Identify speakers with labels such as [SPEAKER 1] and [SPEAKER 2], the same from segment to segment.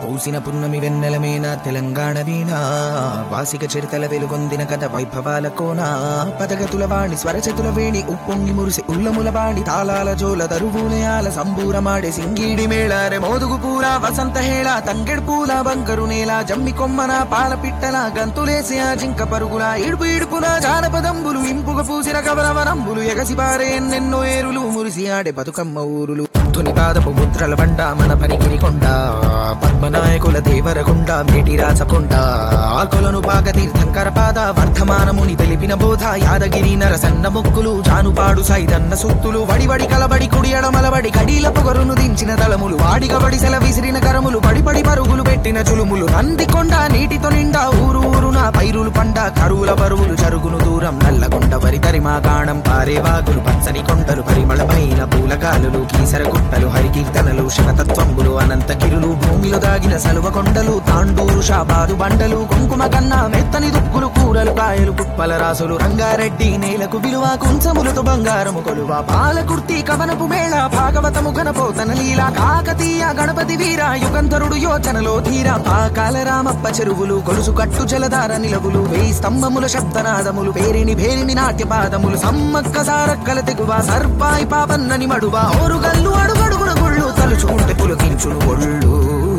[SPEAKER 1] పూసిన పున్నమి వెన్నెలమేన తెలంగాణ వీణ వాసిక చరితల వెలుగొందిన కథ వైభవాల కోన పదగతుల వాణి స్వరచతుల వేణి ఉప్పొంగి మురిసి ఉల్లముల బాణి తాళాల జోల దరువులయాల సంబూరమాడే సింగీడి మేళారె మోదుగు పూల వసంత హేళ తంగెడు పూల బంకరు నేల జమ్మి కొమ్మన పాల పిట్టల గంతులేసి ఆ జింక పరుగుల ఇడుపు ఇడుపుల జానపదంబులు ఇంపుగ పూసిన కవలవనంబులు ఎగసి పారే ఎన్నెన్నో ఏరులు మురిసి ఆడే బతుకమ్మ ఊరులు తుని పాదపు ముద్రల బండ మన పనికిరి కొండ పద్మనాయకుల దేవరకొండ మేటి రాచకొండ ఆకులను పాక తీర్థంకర పాద వర్ధమానముని తెలిపిన బోధ యాదగిరి నరసన్న మొక్కులు జానుపాడు సైదన్న సుత్తులు వడివడి కలబడి కుడి ఎడమలబడి కడీల పొగరును దించిన తలములు వాడిగబడి సెల విసిరిన కరములు పడి పడి పరుగులు పెట్టిన చులుములు నందికొండ నీటితో నిండా ఊరు ఊరున పైరులు పండ కరువుల బరువులు జరుగును దూరం నల్లగొండ వరి తరిమా గాణం పారే వాగులు పచ్చని కొండలు పరిమళమైన పూలగాలులు కీసర గుట్టలు హరికీర్తనలు శివతత్వంబులు అనంత గిరులు భూమిలో దాగిన సలువ కొండలు తాండూరు షాబాదు బండలు కుంకుమ కన్నా మెత్తని దుక్కులు కూరలు కాయలు కుప్పల రాసులు రంగారెడ్డి నేలకు విలువ కుంచములతో బంగారము కొలువ పాలకుర్తి కవనపు మేళ భాగవతము ఘనపోతన లీల కాకతీయ గణపతి వీర యుగంధరుడు యోచనలో ధీర పాకాల రామప్ప చెరువులు గొలుసు కట్టు జలధార నిలవులు వేయి స్తంభముల శబ్దనాదములు పేరిని భేరిని నాట్య పాదములు సమ్మక్క సారక్కల తెగువ సర్పాయి పాపన్నని మడువ ఓరుగల్లు అడుగడుగున గుళ్ళు తలుచుకుంటే పులకించును ఒళ్ళు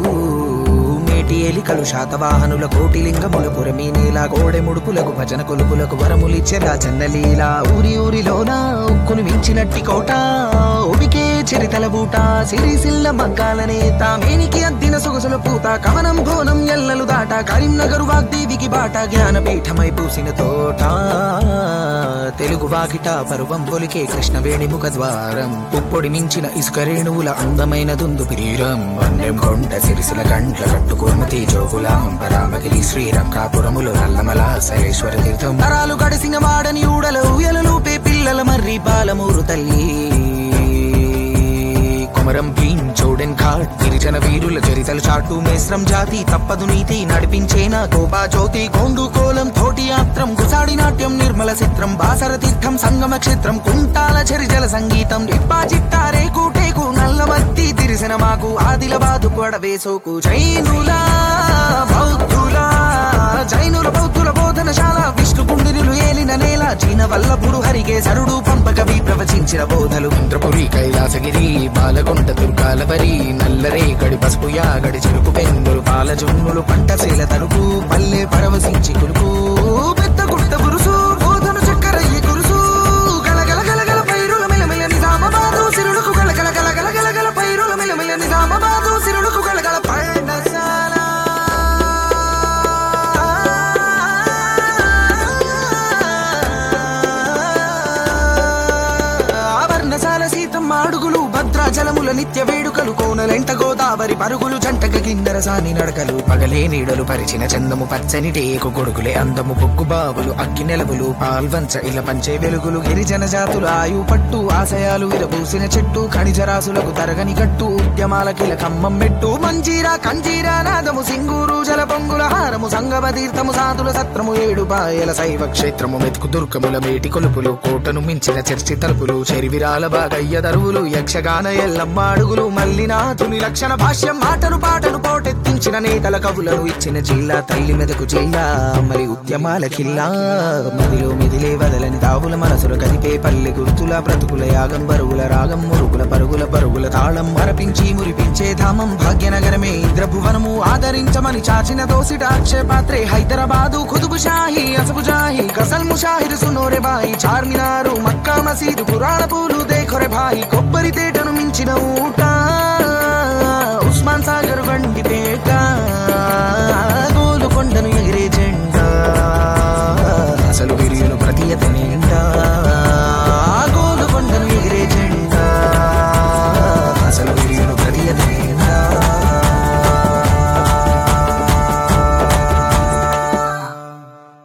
[SPEAKER 1] మేటి ఎలికలు శాతవాహనుల కోటిలింగముల పురమి నీల కోడె ముడుపులకు భజన కొలుపులకు వరములిచ్చెరా చన్నలీల ఊరి ఊరిలోన ఉక్కును మించినట్టి కోట ఉడికే చరితల బూట సిరిసిల్ల మగ్గాల నేత మేనికి అద్దిన సొగసుల పూత కవనం భోనం ఎల్లలు దాట కరీంనగరు వాగ్దేవికి బాట జ్ఞానపీఠమై పూసిన తోట తెలుగు వాకిట పరువం పొలికే కృష్ణవేణి ముఖ ద్వారం పుప్పొడి మించిన ఇసుక రేణువుల అందమైన దుందు తీరం వన్యం కొండ సిరిసిల కండ్ల కట్టుకోమతి జోగులాం పరామగిరి శ్రీరంకాపురములు నల్లమల సరేశ్వర తీర్థం తరాలు గడిసిన వాడని ఊడల ఊయలలు పే పిల్లల మర్రి బాలమూరు తల్లి కొమరం భీం చౌడెన్ ఘాట్ గిరిజన వీరుల చరితలు చాటు మేస్రం జాతి తప్పదు నీతి నడిపించేన కోబా జ్యోతి గోండు కోలం తోటి యాత్రం గుసాడి నాట్యం నిర్మల చిత్రం బాసర తీర్థం సంగమ క్షేత్రం కుంటాల చరిజల సంగీతం నిప్పా చిట్టా రేకు టేకు నల్లమత్తి తిరిసిన మాకు ఆదిలబాదు కొడవేసోకు జైనులా బౌద్ధులా జైనుల బౌద్ధుల బోధనశాల విష్ణు కుండినులు ఏలిన నేల చీన వల్లభుడు హరిగే సరుడు పంపకవి ప్రవచించిన బోధలు ఇంద్రపురి కైలాసగిరి బాలకొండ దుర్గాలవరి నల్లరేగడి పసుపు యాగడి చెరుకు పెన్నులు పాల జున్నులు పంట శీల తలుపు పల్లె పరవశించి కులుపు పెద్ద గుట్ట గురుసు బోధన చక్కరయ్య గురుసు గలగల గలగల పైరుల మెలమెల నిజామాబాదు సిరులకు గలగల గలగల గలగల పైరుల మెలమెల నిజామాబాదు సిరులకు గలగల పర్ణశాల ఆవర్ణశాల సీతమ్మ అడుగులు భద్రాచలముల నిత్య వేడుకలు కోనలెంట గోదావరి పరుగులు జంటక కిందర సాని నడకలు పగలే నీడలు పరిచిన చందము పచ్చని టేకు కొడుకులే అందము పొక్కు బావులు అగ్గి నెలవులు పాల్వంచ ఇలా పంచే వెలుగులు గిరిజన జాతుల ఆయు పట్టు ఆశయాలు విరబూసిన చెట్టు ఖనిజరాశులకు తరగని కట్టు ఉద్యమాల కిల కమ్మం మెట్టు మంజీరా కంజీరా నాదము సింగూరు జల పొంగుల హారము సంగమ తీర్థము సాధుల సత్రము ఏడు పాయల శైవ క్షేత్రము మెతుకు దుర్గముల మేటి కొలుపులు కోటను మించిన చర్చి తలుపులు చెరివిరాల బాగయ్య దరువులు యక్షగాన ఎల్లమ్మ అడుగులు మల్లినాథుని లక్షణ భాష్యం మాటను పాటను పోటెత్తించిన నేతల కవులను ఇచ్చిన జిల్లా తల్లి మెదకు జిల్లా మరి ఉద్యమాల కిల్లా మదిలో మిదిలే వదలని తావుల మనసులు కదిపే పల్లె గుర్తుల బ్రతుకుల యాగం బరుగుల రాగం మురుగుల పరుగుల పరుగుల తాళం మరపించి మురిపించే ధామం భాగ్యనగరమే ఇంద్రభువనము ఆదరించమని చాచిన దోసిట అక్షయ పాత్రే హైదరాబాదు కుతుబు షాహి అసబు జాహి కసల్ ముషాహిర్ సునోరే బాయి చార్మినారు మక్కా మసీదు పురాణ పూలు దేఖొరే భాయి కొబ్బరి తేటను మించిన ఊట